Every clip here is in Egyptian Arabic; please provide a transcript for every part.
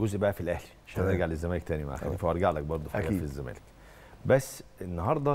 جزء بقى في الاهلي عشان تمام. نرجع للزمالك تاني مع خليفه وارجع لك برضه في حاجات أكيد. في الزمالك بس النهارده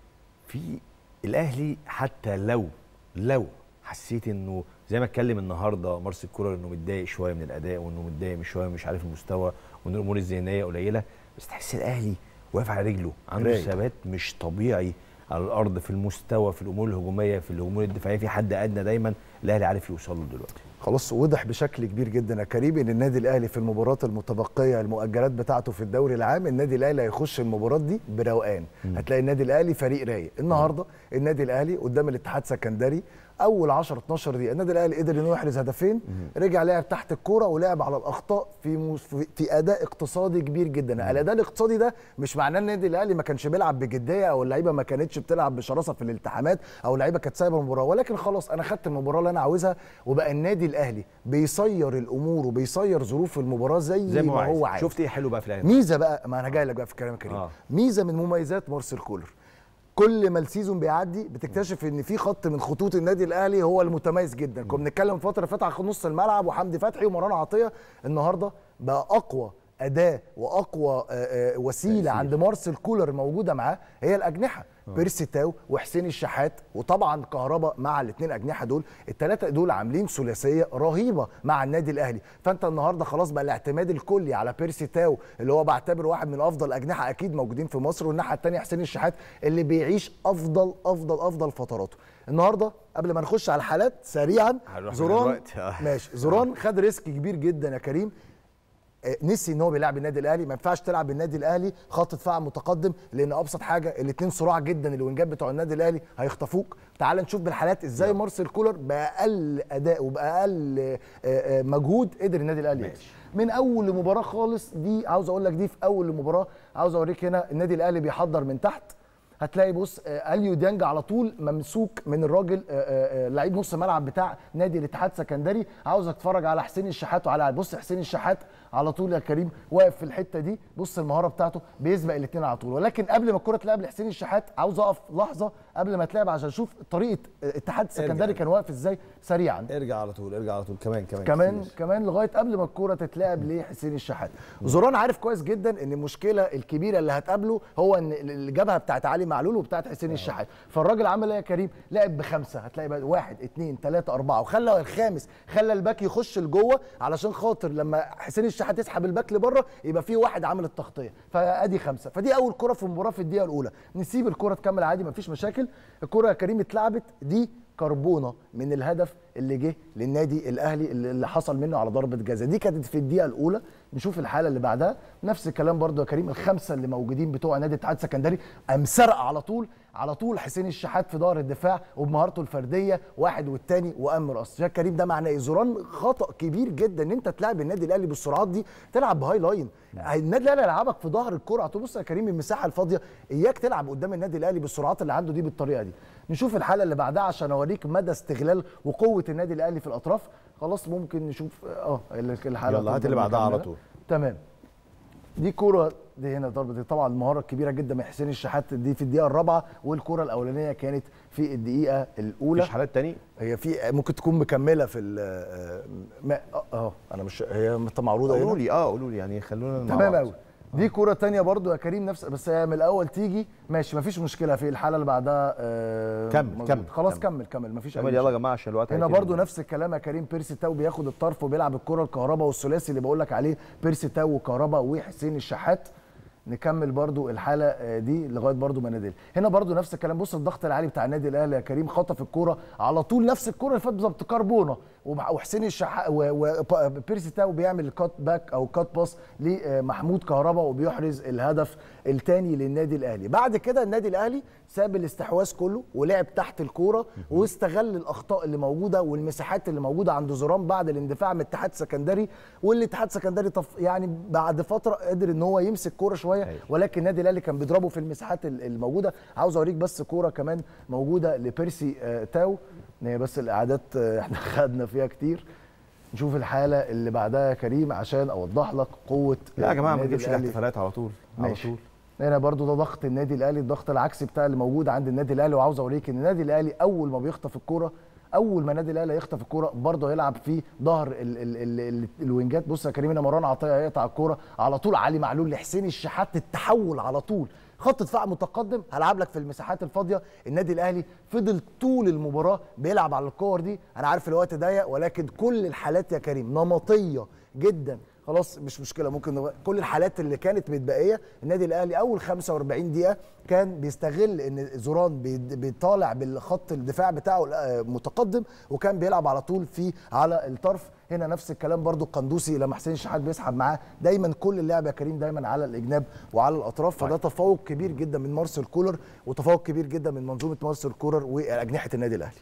في الاهلي حتى لو لو حسيت انه زي ما اتكلم النهارده مارسيل كولر انه متضايق شويه من الاداء وانه متضايق مش شويه مش عارف المستوى وان الامور الذهنيه قليله بس تحس الاهلي واقف على رجله عنده رايق. ثبات مش طبيعي على الارض في المستوى في الامور الهجوميه في الامور الدفاعيه في حد ادنى دايما الاهلي عارف يوصل له دلوقتي خلاص وضح بشكل كبير جدا يا كريم ان النادي الاهلي في المباراه المتبقيه المؤجلات بتاعته في الدوري العام النادي الاهلي هيخش المباراه دي بروقان هتلاقي النادي الاهلي فريق رايق النهارده النادي الاهلي قدام الاتحاد سكندري اول 10 12 دقيقه النادي الاهلي قدر انه يحرز هدفين رجع لعب تحت الكوره ولعب على الاخطاء في مس- في- في اداء اقتصادي كبير جدا الاداء الاقتصادي ده مش معناه ان النادي الاهلي ما كانش بيلعب بجديه او اللعيبه ما كانتش بتلعب بشراسه في الالتحامات او اللعيبه كانت سايبه المباراه ولكن خلاص انا خدت المباراه اللي انا عاوزها وبقى النادي الاهلي بيصير الامور وبيصير ظروف المباراه زي, زي ما هو هو عايز عايز شفت ايه حلو بقى في الاهلي ميزه بقى ما انا جاي لك بقى في الكلام يا كريم آه. آه. ميزه من مميزات مارسيل كولر كل ما السيزون بيعدي بتكتشف ان في خط من خطوط النادي الاهلي هو المتميز جدا كنا بنتكلم فتره اللي فاتت على نص الملعب وحمدي فتحي ومروان عطيه النهارده بقى اقوى اداه واقوى آه، آه، وسيله تأثير. عند مارسيل كولر موجوده معاه هي الاجنحه بيرسي تاو وحسين الشحات وطبعا كهربا مع الاثنين اجنحه دول الثلاثه دول عاملين ثلاثيه رهيبه مع النادي الاهلي فانت النهارده خلاص بقى الاعتماد الكلي على بيرسي تاو اللي هو بعتبره واحد من افضل اجنحه اكيد موجودين في مصر والناحيه الثانيه حسين الشحات اللي بيعيش افضل افضل افضل فتراته النهارده قبل ما نخش على الحالات سريعا هنروح من زوران دلوقتي. آه. ماشي زوران خد ريسك كبير جدا يا كريم آه، نسي ان هو بيلعب النادي الاهلي ما ينفعش تلعب النادي الاهلي خط دفاع متقدم لان ابسط حاجه الاثنين صراع جدا الوينجات بتوع النادي الاهلي هيخطفوك تعال نشوف بالحالات ازاي مارسيل كولر باقل اداء وباقل آه، آه، مجهود قدر النادي الاهلي يكسب. من اول مباراه خالص دي عاوز اقول لك دي في اول مباراه عاوز اوريك هنا النادي الاهلي بيحضر من تحت هتلاقي بص آه، اليو ديانج على طول ممسوك من الراجل آه، آه، آه، لعيب نص ملعب بتاع نادي الاتحاد سكندري عاوز اتفرج على حسين الشحات وعلى بص حسين الشحات على طول يا كريم واقف في الحته دي بص المهاره بتاعته بيسبق الاثنين على طول ولكن قبل ما الكره تلعب لحسين الشحات عاوز اقف لحظه قبل ما تلعب عشان اشوف طريقه آه، الاتحاد السكندري كان واقف ازاي سريعا ارجع على طول ارجع على طول كمان كمان كمان كتير. كمان لغايه قبل ما الكوره تتلعب لحسين الشحات زوران عارف كويس جدا ان المشكله الكبيره اللي هتقابله هو ان الجبهه بتاعت علي معلول وبتاعت حسين الشحات فالراجل عمل ايه يا كريم لعب بخمسه هتلاقي بقى واحد اثنين ثلاثه اربعه وخلى الخامس خلى الباك يخش لجوه علشان خاطر لما حسين الشحات يسحب الباك لبره يبقى في واحد عامل التغطيه فادي خمسه فدي اول كره في المباراه في الدقيقه الاولى نسيب الكره تكمل عادي مفيش مشاكل الكره يا كريم اتلعبت دي كربونه من الهدف اللي جه للنادي الاهلي اللي اللي حصل منه على ضربه جزاء دي كانت في الدقيقه الاولى نشوف الحاله اللي بعدها نفس الكلام برضو يا كريم الخمسه اللي موجودين بتوع نادي الاتحاد السكندري قام سرق على طول على طول حسين الشحات في ظهر الدفاع وبمهارته الفرديه واحد والتاني وقام رأس يا كريم ده معناه ايه زوران خطا كبير جدا ان انت تلعب النادي الاهلي بالسرعات دي تلعب بهاي لاين النادي الاهلي هيلعبك في ظهر الكره على طول بص يا كريم المساحه الفاضيه اياك تلعب قدام النادي الاهلي بالسرعات اللي عنده دي بالطريقه دي نشوف الحاله اللي بعدها عشان اوريك مدى استغلال وقوه النادي الاهلي في الاطراف خلاص ممكن نشوف اه الحاله يلا هات تفضل اللي بعدها على مكملة. طول. تمام دي كرة دي هنا ضربة دي طبعا المهارة الكبيرة جدا من حسين الشحات دي في الدقيقة الرابعة والكرة الأولانية كانت في الدقيقة الأولى مفيش حالات تاني هي في ممكن تكون مكملة في ال ما- اه اه انا مش هي معروضة قولوا هنا لي اه قولوا لي يعني خلونا مع تمام بعض. قوي دي كرة تانية برضو يا كريم نفس بس هي من الأول تيجي ماشي مفيش مشكلة في الحالة اللي بعدها آه كمل، مظبوط. كمل، خلاص كمل. كمل كمل مفيش أي كمل يلا مشكلة. يا جماعه عشان الوقت هنا هيتم. برضو نفس الكلام يا كريم بيرسي تاو بياخد الطرف وبيلعب الكره الكهرباء والثلاثي اللي بقول لك عليه بيرسي تاو وكهرباء وحسين الشحات نكمل برضو الحاله آه، دي لغايه برضو ما نادل هنا برضو نفس الكلام بص الضغط العالي بتاع النادي الاهلي يا كريم خطف الكوره على طول نفس الكوره اللي فاتت بالظبط كربونه ومع- وحسين الشحات وبيرسي تاو بيعمل الكات باك او كات باس لمحمود كهربا وبيحرز الهدف الثاني للنادي الاهلي بعد كده النادي الاهلي ساب الاستحواذ كله ولعب تحت الكوره واستغل الاخطاء اللي موجوده والمساحات اللي موجوده عند زوران بعد الاندفاع من الاتحاد السكندري والاتحاد السكندري طف يعني بعد فتره قدر ان هو يمسك كوره شويه أيوة. ولكن النادي الاهلي كان بيضربه في المساحات ال- الموجوده عاوز اوريك بس كوره كمان موجوده لبيرسي آه، تاو إن هي بس الاعداد آه، احنا خدنا فيها كتير نشوف الحاله اللي بعدها يا كريم عشان اوضح لك قوه لا يا جماعه ما النادي تجيبش الأهلي. الاحتفالات على طول على ماشي. طول هنا برضو ده ضغط النادي الاهلي الضغط العكسي بتاع اللي موجود عند النادي الاهلي وعاوز اوريك ان النادي الاهلي اول ما بيخطف الكوره اول ما النادي الاهلي يخطف الكوره برضه هيلعب في ظهر ال ال ال ال الوينجات بص يا كريم هنا مروان عطيه هيقطع الكوره على طول علي معلول لحسين الشحات التحول على طول خط دفاع متقدم هلعب لك في المساحات الفاضيه النادي الاهلي فضل طول المباراه بيلعب على الكور دي انا عارف الوقت ضيق ولكن كل الحالات يا كريم نمطيه جدا خلاص مش مشكله ممكن نغ... كل الحالات اللي كانت متبقيه النادي الاهلي اول 45 دقيقه كان بيستغل ان زوران بي- بيطالع بالخط الدفاع بتاعه آه، متقدم وكان بيلعب على طول في على الطرف هنا نفس الكلام برضو القندوسي لما حسين الشحات بيسحب معاه دايما كل اللعب يا كريم دايما على الاجناب وعلى الاطراف فده تفوق كبير جدا من مارسيل كولر وتفوق كبير جدا من منظومه مارسيل كولر واجنحه النادي الاهلي